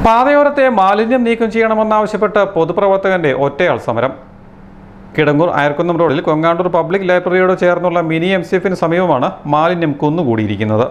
പാതയോരത്തെ മാലിന്യം നീക്കം ചെയ്യണമെന്നാവശ്യപ്പെട്ട് പൊതുപ്രവർത്തകന്റെ ഒറ്റയാൾ സമരം കിടങ്ങൂർ അയർക്കുന്നം റോഡിൽ കൊങ്ങാണ്ടൂർ പബ്ലിക് ലൈബ്രറിയോട് ചേർന്നുള്ള മിനി എം സി എഫിന് സമീപമാണ് മാലിന്യം കുന്നുകൂടിയിരിക്കുന്നത്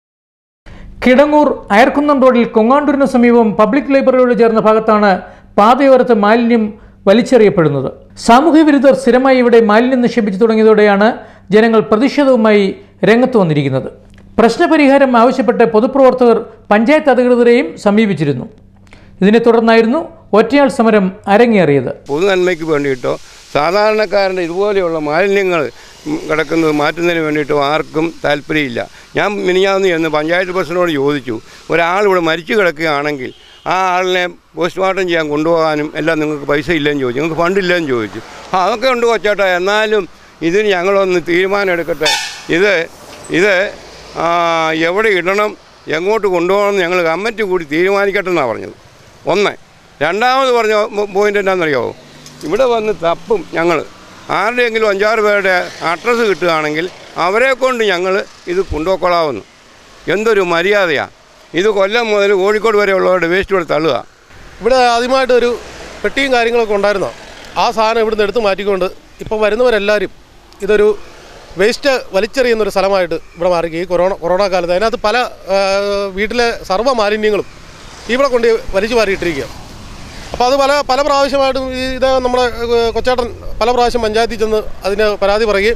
കിടങ്ങൂർ അയർക്കുന്നം റോഡിൽ കൊങ്ങാണ്ടൂരിന് സമീപം പബ്ലിക് ലൈബ്രറിയോട് ചേർന്ന ഭാഗത്താണ് പാതയോരത്ത് മാലിന്യം വലിച്ചെറിയപ്പെടുന്നത് സാമൂഹ്യ വിരുദ്ധർ സ്ഥിരമായി ഇവിടെ മാലിന്യം നിക്ഷേപിച്ചു തുടങ്ങിയതോടെയാണ് ജനങ്ങൾ പ്രതിഷേധവുമായി രംഗത്ത് വന്നിരിക്കുന്നത് പ്രശ്നപരിഹാരം ആവശ്യപ്പെട്ട് പൊതുപ്രവർത്തകർ പഞ്ചായത്ത് അധികൃതരെയും സമീപിച്ചിരുന്നു ഇതിനെ തുടർന്നായിരുന്നു ഒറ്റയാൾ സമരം അരങ്ങേറിയത് പൊതു നന്മയ്ക്ക് വേണ്ടിയിട്ടോ സാധാരണക്കാരൻ്റെ ഇതുപോലെയുള്ള മാലിന്യങ്ങൾ ഉം, കിടക്കുന്നത് മാറ്റുന്നതിന് വേണ്ടിയിട്ടോ ആർക്കും താല്പര്യമില്ല ഞാൻ മിനിഞ്ഞാന്ന് ചെന്ന് പഞ്ചായത്ത് പ്രസിഡന്റിനോട് ചോദിച്ചു ഒരാൾ ഇവിടെ മരിച്ചു കിടക്കുകയാണെങ്കിൽ ആ ആളിനെ പോസ്റ്റ്മോർട്ടം ചെയ്യാൻ കൊണ്ടുപോകാനും എല്ലാം നിങ്ങൾക്ക് പൈസ ഇല്ലെന്ന് ചോദിച്ചു നിങ്ങൾക്ക് ഫണ്ടില്ലെന്ന് ചോദിച്ചു ആ അതൊക്കെ ഉണ്ട് കൊച്ചേട്ടാ എന്നാലും ഇതിന് ഞങ്ങളൊന്ന് തീരുമാനം എടുക്കട്ടെ ഇത് ഇത് ആ, എവിടെ ഇടണം എങ്ങോട്ട് കൊണ്ടുപോകണം ഞങ്ങൾ കമ്മിറ്റി കൂടി തീരുമാനിക്കട്ടെ എന്നാണ് പറഞ്ഞത് ഒന്ന് രണ്ടാമത് പറഞ്ഞ പോയിന്റ് എന്താണെന്നറിയാമോ ഇവിടെ വന്ന് തപ്പും ഞങ്ങൾ ആരുടെയെങ്കിലും അഞ്ചാറ് പേരുടെ അഡ്രസ്സ് കിട്ടുകയാണെങ്കിൽ അവരെ കൊണ്ട് ഞങ്ങൾ ഇത് കൊണ്ടുപോയിക്കൊള്ളാവുന്നു എന്തൊരു മര്യാദയാണ് ഇത് കൊല്ലം മുതൽ കോഴിക്കോട് വരെയുള്ളവരുടെ വേസ്റ്റ് ഇവിടെ തള്ളുക ഇവിടെ ആദ്യമായിട്ട് ഒരു പെട്ടിയും കാര്യങ്ങളൊക്കെ ഉണ്ടായിരുന്നു ആ സാധനം ഇവിടുന്ന് എടുത്ത് മാറ്റിക്കൊണ്ട് ഇപ്പം വരുന്നവരെല്ലാവരും ഇതൊരു വേസ്റ്റ് വലിച്ചെറിയുന്ന ഒരു സ്ഥലമായിട്ട് ഇവിടെ മാറി ഈ കൊറോണ കൊറോണ കാലത്ത് അതിനകത്ത് പല ആ, വീട്ടിലെ സർവ്വ മാലിന്യങ്ങളും ഇവിടെ കൊണ്ട് വലിച്ചു മാറിയിട്ടിരിക്കുക അപ്പോൾ അത് പല പല പ്രാവശ്യമായിട്ടും ഈ ഇത് നമ്മുടെ ഏഹ്, കൊച്ചാട്ടൻ പല പ്രാവശ്യം പഞ്ചായത്തിൽ ചെന്ന് അതിന് പരാതി പറയുകയും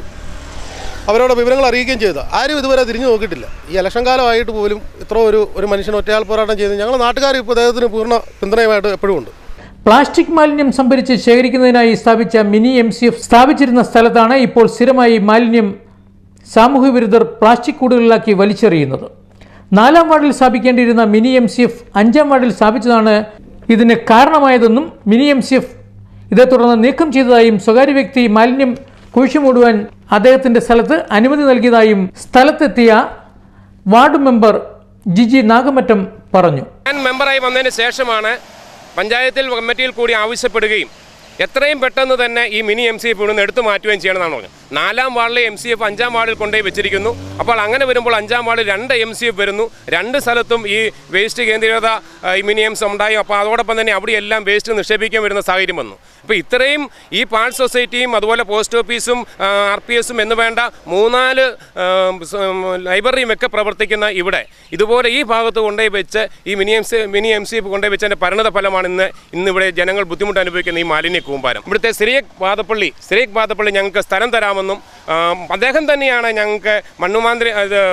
അവരോട് വിവരങ്ങൾ അറിയിക്കുകയും ചെയ്തു ആരും ഇതുവരെ തിരിഞ്ഞു നോക്കിയിട്ടില്ല ഈ ഇലക്ഷൻ കാലമായിട്ട് പോലും ഇത്ര ഒരു ഒരു മനുഷ്യൻ ഒറ്റയാൾ പോരാട്ടം ചെയ്ത് ഞങ്ങൾ നാട്ടുകാർ ഇപ്പോൾ അദ്ദേഹത്തിന് പൂർണ്ണ പിന്തുണയുമായിട്ട് എപ്പോഴും ഉണ്ട് പ്ലാസ്റ്റിക് മാലിന്യം സംഭരിച്ച് ശേഖരിക്കുന്നതിനായി സ്ഥാപിച്ച മിനി എം സി എഫ് സ്ഥാപിച്ചിരുന്ന സ്ഥലത്താണ് ഇപ്പോൾ സ്ഥിരമായി മാലിന്യം സാമൂഹ്യ വിരുദ്ധർ പ്ലാസ്റ്റിക് കൂടുകളിലാക്കി വലിച്ചെറിയുന്നത് നാലാം വാർഡിൽ സ്ഥാപിക്കേണ്ടിയിരുന്ന മിനി എം സി എഫ് അഞ്ചാം വാർഡിൽ സ്ഥാപിച്ചതാണ് ഇതിന് കാരണമായതെന്നും മിനി എം സി എഫ് ഇതേ തുടർന്ന് നീക്കം ചെയ്തതായും സ്വകാര്യ വ്യക്തി മാലിന്യം കുഴിച്ചുമൂടുവാൻ അദ്ദേഹത്തിന്റെ സ്ഥലത്ത് അനുമതി നൽകിയതായും സ്ഥലത്തെത്തിയ വാർഡ് മെമ്പർ ജിജി നാഗമറ്റം പറഞ്ഞു ഞാൻ മെമ്പറായി വന്നതിന് ശേഷമാണ് പഞ്ചായത്തിൽ കമ്മിറ്റിയിൽ കൂടി ആവശ്യപ്പെടുകയും എത്രയും പെട്ടെന്ന് തന്നെ ഈ മിനി എം സി എഫ് ഇവിടുന്ന് എടുത്തു മാറ്റുകയും ചെയ്യണമെന്നാണ് പറഞ്ഞത് നാലാം വാർഡിലെ എം സി എഫ് അഞ്ചാം വാർഡിൽ കൊണ്ടുപോയി വെച്ചിരിക്കുന്നു അപ്പോൾ അങ്ങനെ വരുമ്പോൾ അഞ്ചാം വാർഡിൽ രണ്ട് എം സി എഫ് വരുന്നു രണ്ട് സ്ഥലത്തും ഈ വേസ്റ്റ് കേന്ദ്രീകൃത ആ, ഈ മിനി എംസ് ഉണ്ടായി അപ്പോൾ അതോടൊപ്പം തന്നെ അവിടെയെല്ലാം വേസ്റ്റ് നിക്ഷേപിക്കാൻ വരുന്ന സാഹചര്യം വന്നു അപ്പോൾ ഇത്രയും ഈ പാൾ സൊസൈറ്റിയും അതുപോലെ പോസ്റ്റ് ഓഫീസും ആർ പി എസും എന്ന് വേണ്ട മൂന്നാല് ആ, സ്- ഉം, ലൈബ്രറിയും ഒക്കെ പ്രവർത്തിക്കുന്ന ഇവിടെ ഇതുപോലെ ഈ ഭാഗത്ത് കൊണ്ടുപോയി വെച്ച് ഈ mini M C mini M C കൊണ്ടുപോയി വെച്ചതിൻ്റെ പരിണത ഫലമാണ് ഇന്ന് ഇന്നിവിടെ ജനങ്ങൾ ബുദ്ധിമുട്ട് അനുഭവിക്കുന്ന ഈ മാലിന്യ കൂമ്പാരം ഇവിടുത്തെ സിറിയക് വാദപ്പള്ളി സിറിയക് വാദപ്പള്ളി ഞങ്ങൾക്ക് സ്ഥലം തരാമെന്നും ആ, അദ്ദേഹം തന്നെയാണ് ഞങ്ങൾക്ക് മണ്ണുമാന്ത്രി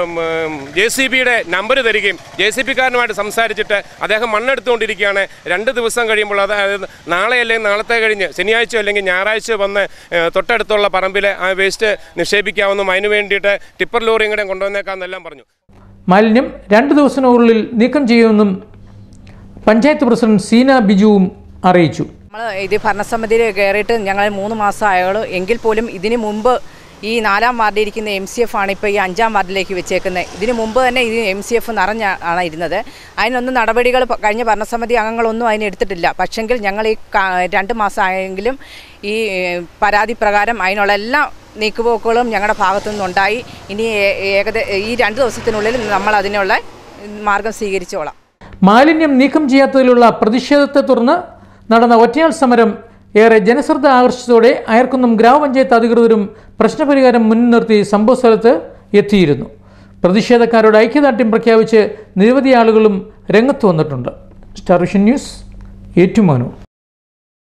ജെ സി ബിയുടെ നമ്പർ തരികയും ജെ സി ബിക്കാരനുമായിട്ട് സംസാരിച്ചിട്ട് അദ്ദേഹം മണ്ണെടുത്തുകൊണ്ടിരിക്കുകയാണ് രണ്ട് ദിവസം കഴിയുമ്പോൾ അതായത് നാളെ അല്ലെങ്കിൽ നാളത്തെ കഴിഞ്ഞ് ശനിയാഴ്ച അല്ലെങ്കിൽ ഞായറാഴ്ച വന്ന് ഏ, തൊട്ടടുത്തുള്ള പറമ്പിലെ ആ വേസ്റ്റ് നിക്ഷേപിക്കാമെന്നും അതിന് വേണ്ടിയിട്ട് ടിപ്പർ ലോറിയും കൂടെ കൊണ്ടുവന്നേക്കാമെന്നെല്ലാം പറഞ്ഞു മാലിന്യം രണ്ട് ദിവസത്തിനുള്ളിൽ നീക്കം ചെയ്യുമെന്നും പഞ്ചായത്ത് പ്രസിഡന്റ് സീന ബിജുവും അറിയിച്ചു നമ്മൾ ഇത് ഭരണസമിതിയിൽ കയറിയിട്ട് ഞങ്ങൾ മൂന്ന് മാസം ആയുള്ളൂ എങ്കിൽ പോലും ഇതിന് മുമ്പ് ഈ നാലാം വാർഡിൽ ഇരിക്കുന്ന എം സി എഫ് ആണ് ഇപ്പോൾ ഈ അഞ്ചാം വാർഡിലേക്ക് വെച്ചേക്കുന്നത് ഇതിന് മുമ്പ് തന്നെ ഇത് എം സി എഫ് നിറഞ്ഞ ആണ് ഇരുന്നത് അതിനൊന്നും നടപടികൾ പ- കഴിഞ്ഞ ഭരണസമിതി അംഗങ്ങളൊന്നും അതിന് എടുത്തിട്ടില്ല പക്ഷെങ്കിൽ ഞങ്ങൾ ഈ കാ- രണ്ട് മാസം ആയെങ്കിലും ഈ ഏഹ്, പരാതി പ്രകാരം അതിനുള്ള എല്ലാ നീക്കുപോക്കുകളും ഞങ്ങളുടെ ഭാഗത്തു നിന്നുണ്ടായി ഇനി ഏ- ഏകദേ ഈ രണ്ട് ദിവസത്തിനുള്ളിൽ നമ്മൾ അതിനുള്ള മാർഗം സ്വീകരിച്ചോളാം മാലിന്യം നീക്കം ചെയ്യാത്തതിലുള്ള പ്രതിഷേധത്തെ തുടർന്ന് നടന്ന ഒറ്റയാൾ സമരം ഏറെ ജനശ്രദ്ധ ആകർഷിച്ചതോടെ അയർക്കുന്നം ഗ്രാമപഞ്ചായത്ത് അധികൃതരും പ്രശ്നപരിഹാരം മുൻനിർത്തി സംഭവ സ്ഥലത്ത് എത്തിയിരുന്നു പ്രതിഷേധക്കാരോട് ഐക്യദാർഢ്യം പ്രഖ്യാപിച്ച് നിരവധി ആളുകളും രംഗത്ത് വന്നിട്ടുണ്ട് സ്റ്റാർ വിഷൻ ന്യൂസ് ഏറ്റുമാനൂർ